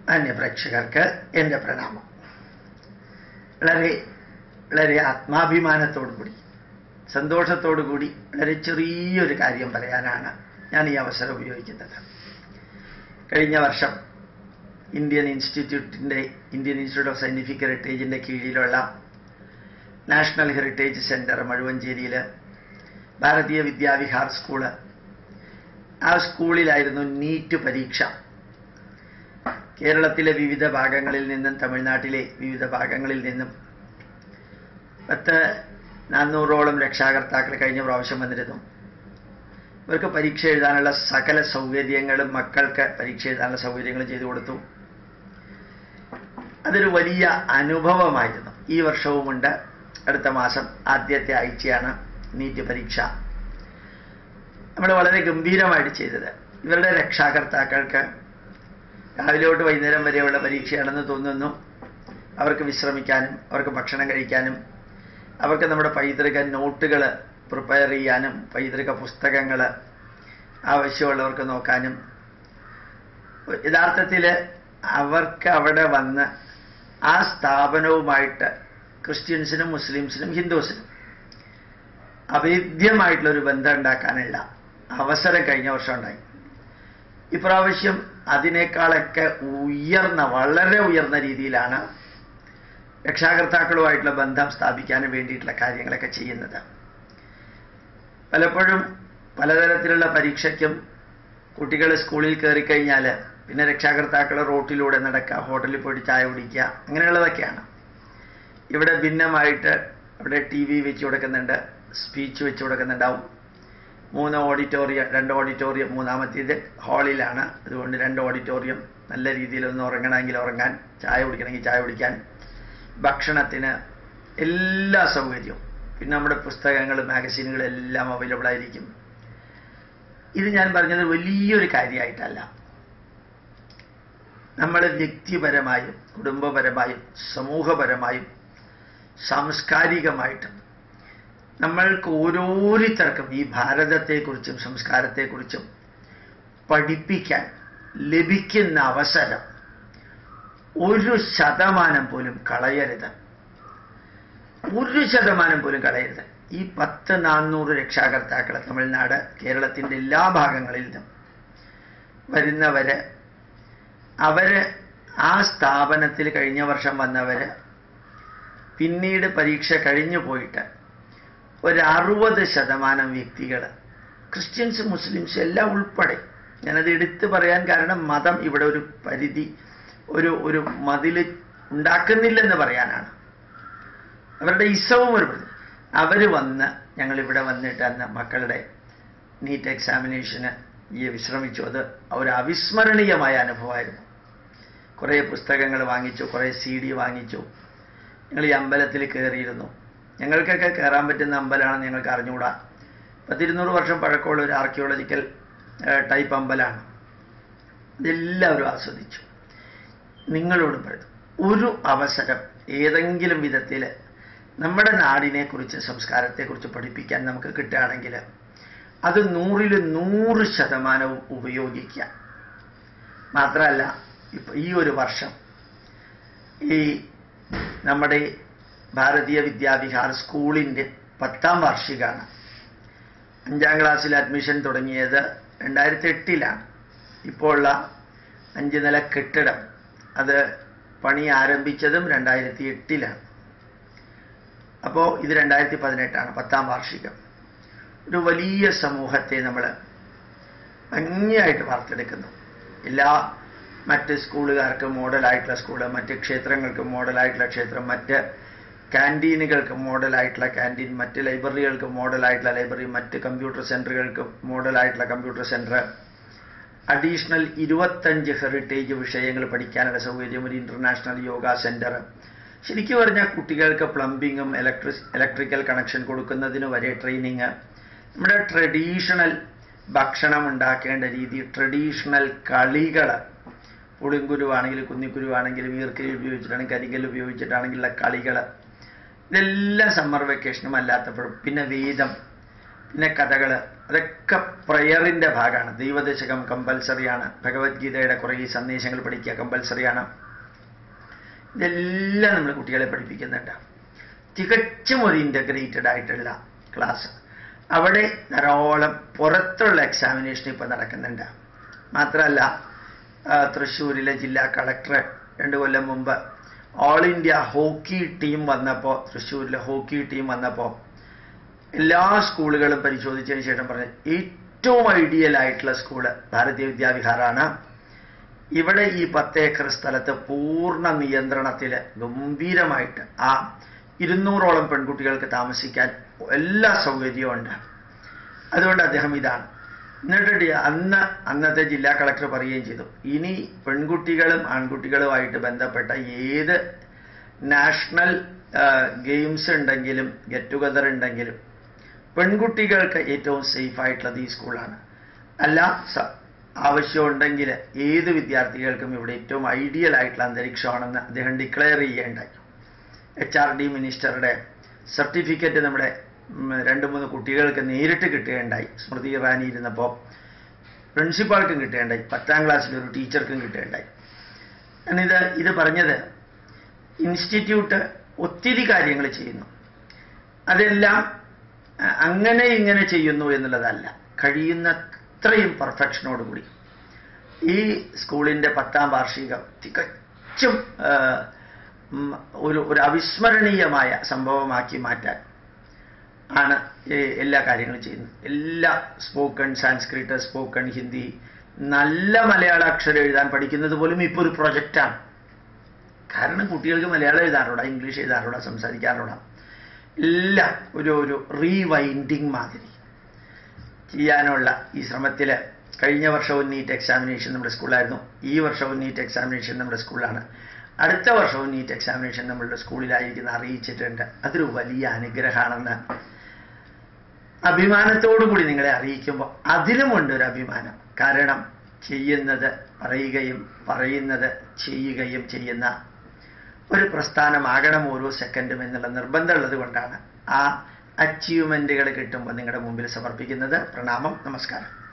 അന്യപ്രേക്ഷകർക്ക് എൻ്റെ പ്രണാമം വളരെ വളരെ ആത്മാഭിമാനത്തോടു കൂടി സന്തോഷത്തോടു കൂടി വളരെ ചെറിയൊരു കാര്യം പറയാനാണ് ഞാൻ ഈ അവസരം ഉപയോഗിക്കുന്നത് കഴിഞ്ഞ വർഷം ഇന്ത്യൻ ഇൻസ്റ്റിറ്റ്യൂട്ടിൻ്റെ ഇന്ത്യൻ ഇൻസ്റ്റിറ്റ്യൂട്ട് ഓഫ് സയൻറ്റിഫിക് ഹെറിറ്റേജിൻ്റെ കീഴിലുള്ള നാഷണൽ ഹെറിറ്റേജ് സെൻറ്റർ മഴുവഞ്ചേരിയിൽ ഭാരതീയ വിദ്യാവിഹാർ സ്കൂള് ആ സ്കൂളിലായിരുന്നു നീറ്റ് പരീക്ഷ കേരളത്തിലെ വിവിധ ഭാഗങ്ങളിൽ നിന്നും തമിഴ്നാട്ടിലെ വിവിധ ഭാഗങ്ങളിൽ നിന്നും പത്ത് നാനൂറോളം രക്ഷാകർത്താക്കൾ കഴിഞ്ഞ പ്രാവശ്യം വന്നിരുന്നു ഇവർക്ക് പരീക്ഷ എഴുതാനുള്ള സകല സൗകര്യങ്ങളും മക്കൾക്ക് പരീക്ഷ എഴുതാനുള്ള സൗകര്യങ്ങളും ചെയ്തു കൊടുത്തു അതൊരു വലിയ അനുഭവമായിരുന്നു ഈ വർഷവുമുണ്ട് അടുത്ത മാസം ആദ്യത്തെ ആഴ്ചയാണ് നീറ്റ് പരീക്ഷ നമ്മൾ വളരെ ഗംഭീരമായിട്ട് ചെയ്തത് ഇവരുടെ രക്ഷാകർത്താക്കൾക്ക് രാവിലെ തൊട്ട് വൈകുന്നേരം വരെയുള്ള പരീക്ഷയാണെന്ന് തോന്നുന്നു അവർക്ക് വിശ്രമിക്കാനും അവർക്ക് ഭക്ഷണം കഴിക്കാനും അവർക്ക് നമ്മുടെ പൈതൃക നോട്ടുകൾ പ്രിപ്പയർ ചെയ്യാനും പൈതൃക പുസ്തകങ്ങൾ ആവശ്യമുള്ളവർക്ക് നോക്കാനും യഥാർത്ഥത്തിൽ അവർക്ക് അവിടെ വന്ന് ആ സ്ഥാപനവുമായിട്ട് ക്രിസ്ത്യൻസിനും മുസ്ലിംസിനും ഹിന്ദുസിനും അഭേദ്യമായിട്ടുള്ളൊരു ബന്ധം ഉണ്ടാക്കാനുള്ള അവസരം കഴിഞ്ഞ വർഷം ഉണ്ടായി ഇപ്രാവശ്യം അതിനേക്കാളൊക്കെ ഉയർന്ന വളരെ ഉയർന്ന രീതിയിലാണ് രക്ഷാകർത്താക്കളുമായിട്ടുള്ള ബന്ധം സ്ഥാപിക്കാൻ വേണ്ടിയിട്ടുള്ള കാര്യങ്ങളൊക്കെ ചെയ്യുന്നത് പലപ്പോഴും പലതരത്തിലുള്ള പരീക്ഷയ്ക്കും കുട്ടികൾ സ്കൂളിൽ കയറി കഴിഞ്ഞാൽ പിന്നെ രക്ഷാകർത്താക്കൾ റോട്ടിലൂടെ നടക്കുക ഹോട്ടലിൽ പോയിട്ട് ചായ കുടിക്കുക അങ്ങനെയുള്ളതൊക്കെയാണ് ഇവിടെ ഭിന്നമായിട്ട് ഇവിടെ ടി വി വെച്ച് കൊടുക്കുന്നുണ്ട് സ്പീച്ച് വെച്ച് കൊടുക്കുന്നുണ്ടാവും മൂന്ന് ഓഡിറ്റോറിയം രണ്ട് ഓഡിറ്റോറിയം മൂന്നാമത്തേത് ഹാളിലാണ് അതുകൊണ്ട് രണ്ട് ഓഡിറ്റോറിയം നല്ല രീതിയിൽ ഒന്ന് ഉറങ്ങണമെങ്കിൽ ഉറങ്ങാൻ ചായ കുടിക്കണമെങ്കിൽ ചായ കുടിക്കാൻ ഭക്ഷണത്തിന് എല്ലാ സൗകര്യവും പിന്നെ നമ്മുടെ പുസ്തകങ്ങൾ മാഗസീനുകൾ എല്ലാം അവൈലബിൾ ആയിരിക്കും ഇത് ഞാൻ പറഞ്ഞത് വലിയൊരു കാര്യമായിട്ടല്ല നമ്മൾ വ്യക്തിപരമായും കുടുംബപരമായും സമൂഹപരമായും സാംസ്കാരികമായിട്ടും നമ്മൾക്ക് ഓരോരുത്തർക്കും ഈ ഭാരതത്തെക്കുറിച്ചും സംസ്കാരത്തെക്കുറിച്ചും പഠിപ്പിക്കാൻ ലഭിക്കുന്ന അവസരം ഒരു ശതമാനം പോലും കളയരുത് ഒരു ശതമാനം പോലും കളയരുത് ഈ പത്ത് നാനൂറ് രക്ഷാകർത്താക്കൾ തമിഴ്നാട് കേരളത്തിൻ്റെ എല്ലാ ഭാഗങ്ങളിൽ നിന്നും വരുന്നവര് അവര് ആ സ്ഥാപനത്തിൽ കഴിഞ്ഞ വർഷം വന്നവര് പിന്നീട് പരീക്ഷ കഴിഞ്ഞു പോയിട്ട് ഒരു അറുപത് ശതമാനം വ്യക്തികൾ ക്രിസ്ത്യൻസ് മുസ്ലിംസ് എല്ലാം ഉൾപ്പെടെ ഞാനത് എടുത്തു പറയാൻ കാരണം മതം ഇവിടെ ഒരു പരിധി ഒരു ഒരു മതിൽ ഉണ്ടാക്കുന്നില്ലെന്ന് പറയാനാണ് അവരുടെ ഇസവും ഒരു അവർ വന്ന് ഞങ്ങൾ ഇവിടെ വന്നിട്ട് അന്ന് മക്കളുടെ നീറ്റ് എക്സാമിനേഷന് ഈ വിശ്രമിച്ചു അത് ഒരു അവിസ്മരണീയമായ അനുഭവമായിരുന്നു കുറേ പുസ്തകങ്ങൾ വാങ്ങിച്ചു കുറേ സി ഡി വാങ്ങിച്ചു ഞങ്ങൾ ഈ അമ്പലത്തിൽ കയറിയിരുന്നു ഞങ്ങൾക്കൊക്കെ കയറാൻ പറ്റുന്ന അമ്പലമാണെന്ന് ഞങ്ങൾക്ക് അറിഞ്ഞുകൂടാ പത്തിരുന്നൂറ് വർഷം പഴക്കമുള്ള ഒരു ആർക്കിയോളജിക്കൽ ടൈപ്പ് അമ്പലമാണ് ഇതെല്ലാവരും ആസ്വദിച്ചു നിങ്ങളോട് പറയുന്നു ഒരു അവസരം ഏതെങ്കിലും വിധത്തിൽ നമ്മുടെ നാടിനെക്കുറിച്ച് സംസ്കാരത്തെക്കുറിച്ച് പഠിപ്പിക്കാൻ നമുക്ക് കിട്ടുകയാണെങ്കിൽ അത് നൂറിൽ നൂറ് ശതമാനവും ഉപയോഗിക്കാം മാത്രമല്ല ഇപ്പം ഈ ഒരു വർഷം ഈ നമ്മുടെ ഭാരതീയ വിദ്യാവിഹാർ സ്കൂളിൻ്റെ പത്താം വാർഷികമാണ് അഞ്ചാം ക്ലാസ്സിൽ അഡ്മിഷൻ തുടങ്ങിയത് രണ്ടായിരത്തി എട്ടിലാണ് ഇപ്പോൾ ഉള്ള അഞ്ച് നില കെട്ടിടം അത് പണി ആരംഭിച്ചതും രണ്ടായിരത്തി എട്ടിലാണ് അപ്പോൾ ഇത് രണ്ടായിരത്തി പതിനെട്ടാണ് പത്താം വാർഷികം ഒരു വലിയ സമൂഹത്തെ നമ്മൾ ഭംഗിയായിട്ട് വാർത്തെടുക്കുന്നു എല്ലാ മറ്റ് സ്കൂളുകാർക്ക് മോഡലായിട്ടുള്ള സ്കൂള് മറ്റ് ക്ഷേത്രങ്ങൾക്ക് മോഡലായിട്ടുള്ള ക്ഷേത്രം മറ്റ് ക്യാൻറ്റീനുകൾക്ക് മോഡലായിട്ടുള്ള ക്യാൻറ്റീൻ മറ്റ് ലൈബ്രറികൾക്ക് മോഡലായിട്ടുള്ള ലൈബ്രറി മറ്റ് കമ്പ്യൂട്ടർ സെൻ്ററുകൾക്ക് മോഡലായിട്ടുള്ള കമ്പ്യൂട്ടർ സെൻറ്റർ അഡീഷണൽ ഇരുപത്തഞ്ച് ഹെറിറ്റേജ് വിഷയങ്ങൾ പഠിക്കാനുള്ള സൗകര്യം ഒരു ഇൻ്റർനാഷണൽ യോഗ സെൻറ്റർ ശരിക്കും പറഞ്ഞാൽ കുട്ടികൾക്ക് പ്ലംബിങ്ങും ഇലക്ട്രിക് ഇലക്ട്രിക്കൽ കണക്ഷൻ കൊടുക്കുന്നതിന് വരെ ട്രെയിനിങ് നമ്മുടെ ട്രഡീഷണൽ ഭക്ഷണം ഉണ്ടാക്കേണ്ട രീതി ട്രഡീഷണൽ കളികൾ പുളിങ്കുരുവാണെങ്കിലും കുന്നിക്കുരുവാണെങ്കിലും ഈർക്കലി ഉപയോഗിച്ചിട്ടാണെങ്കിൽ കരിങ്കൽ ഉപയോഗിച്ചിട്ടാണെങ്കിലുള്ള കളികൾ ഇതെല്ലാം സമ്മർ വെക്കേഷനും അല്ലാത്തപ്പോഴും പിന്നെ വേദം പിന്നെ കഥകൾ അതൊക്കെ പ്രയറിൻ്റെ ഭാഗമാണ് ദൈവദശകം കമ്പൽസറിയാണ് ഭഗവത്ഗീതയുടെ കുറേ സന്ദേശങ്ങൾ പഠിക്കുക കമ്പൽസറിയാണ് ഇതെല്ലാം നമ്മൾ കുട്ടികളെ പഠിപ്പിക്കുന്നുണ്ട് തികച്ചും ഒരു ഇൻ്റഗ്രേറ്റഡ് ആയിട്ടുള്ള ക്ലാസ് അവിടെ ധാരാളം പുറത്തുള്ള എക്സാമിനേഷൻ ഇപ്പോൾ നടക്കുന്നുണ്ട് മാത്രമല്ല ആ, തൃശ്ശൂരിലെ ജില്ലാ കളക്ടർ രണ്ട് കൊല്ലം മുമ്പ് ഓൾ ഇന്ത്യ ഹോക്കി ടീം വന്നപ്പോൾ തൃശ്ശൂരിലെ ഹോക്കി ടീം വന്നപ്പോൾ എല്ലാ സ്കൂളുകളും പരിശോധിച്ചതിന് ശേഷം പറഞ്ഞു ഏറ്റവും ഐഡിയൽ ആയിട്ടുള്ള സ്കൂള് ഭാരതീയ വിദ്യാവിഹാറാണ് ഇവിടെ ഈ പത്ത് ഏക്കർ സ്ഥലത്ത് പൂർണ്ണ നിയന്ത്രണത്തിൽ ഗംഭീരമായിട്ട് ആ ഇരുന്നൂറോളം പെൺകുട്ടികൾക്ക് താമസിക്കാൻ എല്ലാ സൗകര്യവും ഉണ്ട് അതുകൊണ്ട് അദ്ദേഹം ഇതാണ് എന്നിട്ട് ഡി- അന്ന് അന്നത്തെ ജില്ലാ കളക്ടർ പറയുകയും ചെയ്തു ഇനി പെൺകുട്ടികളും ആൺകുട്ടികളുമായിട്ട് ബന്ധപ്പെട്ട ഏത് നാഷണൽ ഗെയിംസ് ഉണ്ടെങ്കിലും ഗെറ്റ് ടുഗദർ ഉണ്ടെങ്കിലും പെൺകുട്ടികൾക്ക് ഏറ്റവും സേഫ് ആയിട്ടുള്ളത് ഈ സ്കൂളാണ് അല്ല സ- ആവശ്യമുണ്ടെങ്കിൽ ഏത് വിദ്യാർത്ഥികൾക്കും ഇവിടെ ഏറ്റവും ഐഡിയൽ ആയിട്ടുള്ള അന്തരീക്ഷമാണെന്ന് അദ്ദേഹം ഡിക്ലെയർ ചെയ്യേണ്ടായി എച്ച് ആർ ഡി മിനിസ്റ്ററുടെ സർട്ടിഫിക്കറ്റ് നമ്മുടെ ഉം, രണ്ട് മൂന്ന് കുട്ടികൾക്ക് നേരിട്ട് കിട്ടുകയുണ്ടായി സ്മൃതി ഇറാനി ഇരുന്നപ്പോൾ പ്രിൻസിപ്പാൾക്കും കിട്ടുകയുണ്ടായി പത്താം ക്ലാസ്സിൽ ഒരു ടീച്ചർക്കും കിട്ടുകയുണ്ടായി ഞാനിത് ഇത് പറഞ്ഞത് ഇൻസ്റ്റിറ്റ്യൂട്ട് ഒത്തിരി കാര്യങ്ങൾ ചെയ്യുന്നു അതെല്ലാം അ- അങ്ങനെ ഇങ്ങനെ ചെയ്യുന്നു എന്നുള്ളതല്ല കഴിയുന്നത്രയും പെർഫെക്ഷനോടുകൂടി ഈ സ്കൂളിൻ്റെ പത്താം വാർഷികം തികച്ചും ആ, ഉം, ഒരു ഒരു അവിസ്മരണീയമായ സംഭവമാക്കി മാറ്റാൻ ആണ് ഈ എല്ലാ കാര്യങ്ങളും ചെയ്യുന്നത് എല്ലാ സ്പോക്കൺ സാൻസ്ക്രിറ്റ് സ്പോക്കൺ ഹിന്ദി നല്ല മലയാള അക്ഷരം എഴുതാൻ പഠിക്കുന്നത് പോലും ഇപ്പോൾ ഒരു പ്രൊജക്റ്റാണ് കാരണം കുട്ടികൾക്ക് മലയാളം എഴുതാറുള്ള ഇംഗ്ലീഷ് എഴുതാറുള്ള സംസാരിക്കാറുള്ള എല്ലാം ഒരു ഒരു റീവൈൻഡിങ് മാതിരി ചെയ്യാനുള്ള ഈ ശ്രമത്തിൽ കഴിഞ്ഞ വർഷവും നീറ്റ് എക്സാമിനേഷൻ നമ്മുടെ സ്കൂളിലായിരുന്നു ഈ വർഷവും നീറ്റ് എക്സാമിനേഷൻ നമ്മുടെ സ്കൂളിലാണ് അടുത്ത വർഷവും നീറ്റ് എക്സാമിനേഷൻ നമ്മളുടെ സ്കൂളിലായിരിക്കുന്ന അറിയിച്ചിട്ടുണ്ട് അതൊരു വലിയ അനുഗ്രഹമാണെന്ന് അഭിമാനത്തോടു കൂടി നിങ്ങളെ അറിയിക്കുമ്പോൾ അതിലുമുണ്ട് ഒരു അഭിമാനം കാരണം ചെയ്യുന്നത് പറയുകയും പറയുന്നത് ചെയ്യുകയും ചെയ്യുന്ന ഒരു പ്രസ്ഥാനമാകണം ഓരോ സെക്കൻഡും എന്നുള്ള നിർബന്ധമുള്ളത് കൊണ്ടാണ് ആ അച്ചീവ്മെൻറ്റുകൾ കിട്ടുമ്പോൾ നിങ്ങളുടെ മുമ്പിൽ സമർപ്പിക്കുന്നത് പ്രണാമം നമസ്കാരം